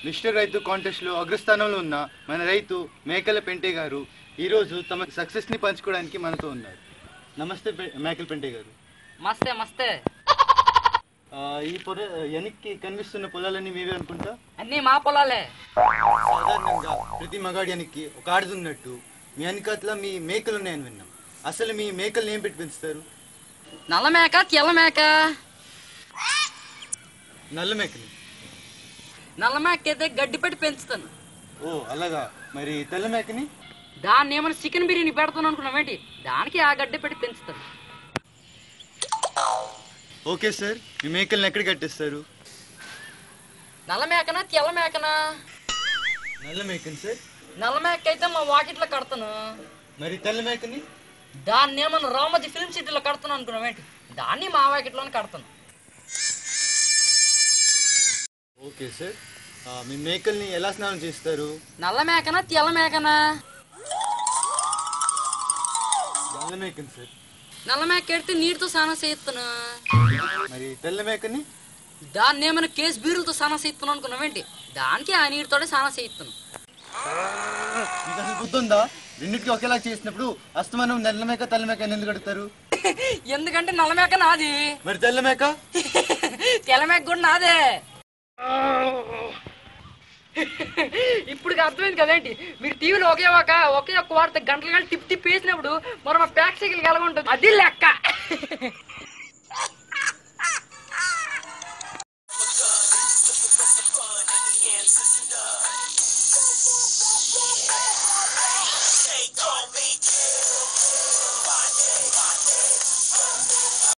mister రైతు కాంటెస్ట్లో అగ్రస్థానంలో ఉన్న మన రైతు మేకల పెంటే గారు ఈరోజు తమ సక్సెస్ని పంచుకోవడానికి మనతో ఉన్నారు నమస్తే పె- మేకల పెంటే గారు మస్తే మస్తే ఆ, ఈ పొర వెనక్కి కనిపిస్తున్న పొలాలన్నీ మీవే అనుకుంటా అన్నీ మా పొలాలే సాధారణంగా ప్రతి మగాడి వెనక్కి ఒక ఆడుతున్నట్టు మీ వెనకాతల మీ మేకలు ఉన్నాయని విన్నాం అసలు మీ మేకల్ని ఏం పెట్టి పెంచుతారు నల్ల మేక తెల్ల మేక నల్ల మేకలు నల్ల మేక అయితే గడ్డి పెట్టి పెంచుతాను ఓ అలాగా మరి తెల్ల మేకని దాన్ని ఏమైనా చికెన్ బిర్యానీ పెడతాను అనుకున్నామేంటి దానికి ఆ గడ్డి పెట్టి పెంచుతాను ఓకే సార్ మీ మేకల్ని ఎక్కడ కట్టేస్తారు నల్ల మేకనా తెల్ల మేకనా నల్ల మేకని సార్ నల్ల మేక అయితే మా వాకిట్లో కడతాను మరి తెల్ల మేకని దాన్ని ఏమన్నా రామోజీ ఫిల్మ్ సిటీలో కడతాను అనుకున్నామేంటి దాన్ని మా వాకిట్లోనే కడతాను ఓకే సార్ ఆ, మీ మేకల్ని ఎలా స్నానం చేస్తారు నల్ల మేకనా తెల్ల మేకనా నల్ల మేకని సార్ నల్ల మేక ఎడితే నీటితో స్నానం చేయిస్తాను మరి తెల్ల మేకని దాన్ని ఏమైనా కేసు బీరులతో స్నానం చేయిస్తాను అనుకున్నామేంటి దానికి ఆ నీటితోనే స్నానం చేయిస్తాను మీకు అసలు బుద్ధి ఉందా రెండింటికి ఒకేలా చేసినప్పుడు అస్తమానం నల్ల మేక తెల్ల మేక అని ఎందుకు కడతారు ఎందుకంటే నల్ల మేక నాది మరి తెల్ల మేక తెల్ల మేక కూడా నాదే ఇప్పుడు అర్థమైంది కదేంటి మీరు టీవీలో ఒకే ఒక ఒకే ఒక వార్త గంటలు గంటలు తిప్పి తిప్పి వేసినప్పుడు మరి మా ప్యాక్ సైకిల్ ఎలా ఉంటుంది అది లెక్క